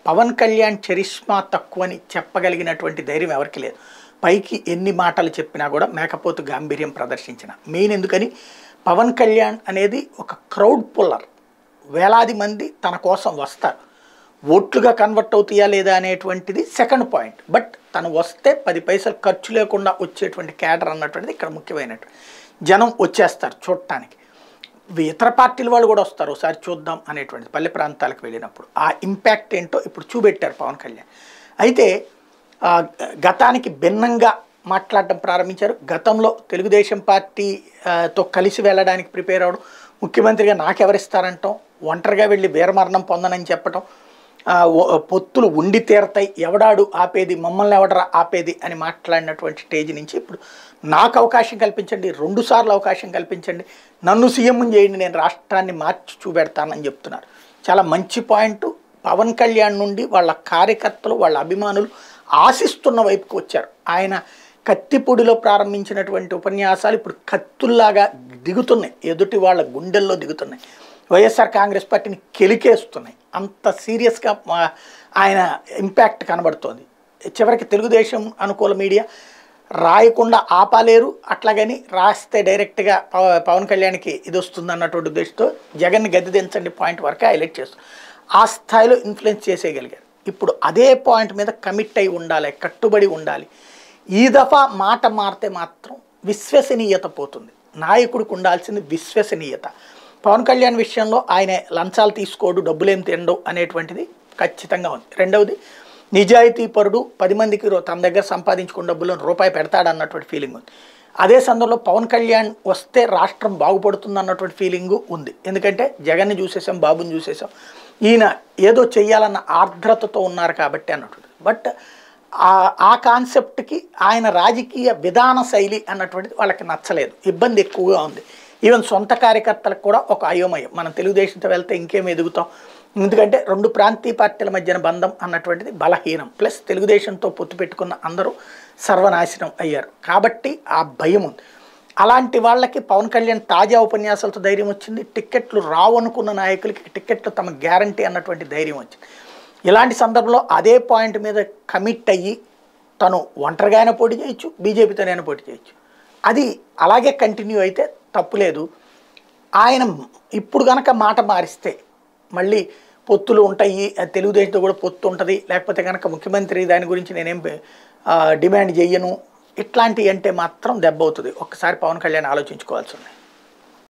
Pawan Kalyan charisma తక్కువని చెప్పగలిగినటువంటి ధైర్యం ఎవరికి లేదు పైకి ఎన్ని మాటలు చెప్పినా కూడా మేకపోతు గాంభీర్యం ప్రదర్శించిన మెయిన్ ఎందుకని పవన్ కళ్యాణ్ అనేది ఒక క్రౌడ్ పుల్లర్ వేలాది మంది తన కోసం వస్తారు ఓట్లుగా కన్వర్ట్ అవుతాయా లేదా అనేటువంటిది సెకండ్ పాయింట్ బట్ తను వస్తే పది పైసలు ఖర్చు లేకుండా వచ్చేటువంటి క్యాడర్ అన్నటువంటిది ఇక్కడ ముఖ్యమైనటువంటి జనం వచ్చేస్తారు చూడటానికి ఇతర పార్టీల వాళ్ళు కూడా వస్తారు ఒకసారి చూద్దాం అనేటువంటిది పల్లె ప్రాంతాలకు వెళ్ళినప్పుడు ఆ ఇంపాక్ట్ ఏంటో ఇప్పుడు చూపెట్టారు పవన్ కళ్యాణ్ అయితే ఆ, గతానికి భిన్నంగా మాట్లాడటం ప్రారంభించారు గతంలో తెలుగుదేశం పార్టీ ఆ, తో కలిసి వెళ్ళడానికి ప్రిపేర్ అవ్వడం ముఖ్యమంత్రిగా నాకెవరిస్తారంటాం ఒంటరిగా వెళ్ళి వీరమరణం పొందనని చెప్పటం ఆ, ఓ- పొత్తులు ఉండి తీరతాయి ఎవడాడు ఆపేది మమ్మల్ని ఎవడరా ఆపేది అని మాట్లాడినటువంటి స్టేజ్ నుంచి ఇప్పుడు నాకు అవకాశం కల్పించండి రెండు సార్లు అవకాశం కల్పించండి నన్ను సీఎం చేయండి నేను రాష్ట్రాన్ని మార్చి చూపెడతానని చెప్తున్నారు చాలా మంచి పాయింట్ పవన్ కళ్యాణ్ నుండి వాళ్ళ కార్యకర్తలు వాళ్ళ అభిమానులు ఆశిస్తున్న వైపుకు వచ్చారు ఆయన కత్తిపొడిలో ప్రారంభించినటువంటి ఉపన్యాసాలు ఇప్పుడు కత్తుల్లాగా దిగుతున్నాయి ఎదుటి వాళ్ళ గుండెల్లో దిగుతున్నాయి వైఎస్ఆర్ కాంగ్రెస్ పార్టీని కెలికేస్తున్నాయి అంత సీరియస్గా మా- ఆయన ఇంపాక్ట్ కనబడుతోంది చివరికి తెలుగుదేశం అనుకూల మీడియా రాయకుండా ఆపాలేరు అట్లాగని రాస్తే డైరెక్ట్గా పవ- పవన్ కళ్యాణ్కి ఇది వస్తుంది అన్నటువంటి ఉద్దేశంతో జగన్ని గద్దె దించండి పాయింట్ వరకే హైలైట్ చేస్తారు ఆ స్థాయిలో ఇన్ఫ్లుయెన్స్ చేసేయగలిగారు ఇప్పుడు అదే పాయింట్ మీద కమిట్ అయి ఉండాలి కట్టుబడి ఉండాలి ఈ దఫా మాట మారితే మాత్రం విశ్వసనీయత పోతుంది నాయకుడికి ఉండాల్సింది విశ్వసనీయత పవన్ కళ్యాణ్ విషయంలో ఆయన లంచాలు తీసుకోడు డబ్బులేం తినడు అనేటువంటిది ఖచ్చితంగా ఉంది రెండవది నిజాయితీ పరుడు పది మందికి రో- తన దగ్గర సంపాదించుకున్న డబ్బులు రూపాయి పెడతాడన్నటువంటి ఫీలింగ్ ఉంది అదే సందర్భంలో పవన్ కళ్యాణ్ వస్తే రాష్ట్రం బాగుపడుతుంది అన్నటువంటి ఫీలింగ్ ఉంది ఎందుకంటే జగన్ని చూసేసాం బాబుని చూసేసాం ఈయన ఏదో చెయ్యాలన్న ఆర్ద్రతతో ఉన్నారు కాబట్టి అన్నటువంటిది బట్ ఆ- ఆ కాన్సెప్ట్కి ఆయన రాజకీయ విధాన శైలి అన్నటువంటిది వాళ్ళకి నచ్చలేదు ఇబ్బంది ఎక్కువగా ఉంది ఈవెన్ సొంత కార్యకర్తలకు కూడా ఒక అయోమయం మనం తెలుగుదేశంతో వెళ్తే ఇంకేం ఎదుగుతాం ఎందుకంటే రెండు ప్రాంతీయ పార్టీల మధ్యన బంధం అన్నటువంటిది బలహీనం ప్లస్ తెలుగుదేశంతో పొత్తు పెట్టుకున్న అందరూ సర్వనాశనం అయ్యారు కాబట్టి ఆ భయం ఉంది అలాంటి వాళ్ళకి పవన్ కళ్యాణ్ తాజా ఉపన్యాసాలతో ధైర్యం వచ్చింది టిక్కెట్లు రావు అనుకున్న నాయకులకి టిక్కెట్లు తమ గ్యారంటీ అన్నటువంటి ధైర్యం వచ్చింది ఇలాంటి సందర్భంలో అదే పాయింట్ మీద కమిట్ అయ్యి తను ఒంటరిగానే పోటీ చేయొచ్చు బీజేపీతోనైనా పోటీ చేయొచ్చు అది అలాగే కంటిన్యూ అయితే తప్పులేదు ఆయన ఇప్పుడు గనక మాట మారిస్తే మళ్ళీ పొత్తులు ఉంటాయి అది తెలుగుదేశంతో కూడా పొత్తు ఉంటుంది లేకపోతే కనుక ముఖ్యమంత్రి దాని గురించి నేనేం ఆ, డిమాండ్ చెయ్యను ఇట్లాంటివి అంటే మాత్రం దెబ్బ అవుతుంది ఒక్కసారి పవన్ కళ్యాణ్ ఆలోచించుకోవాల్సి ఉంది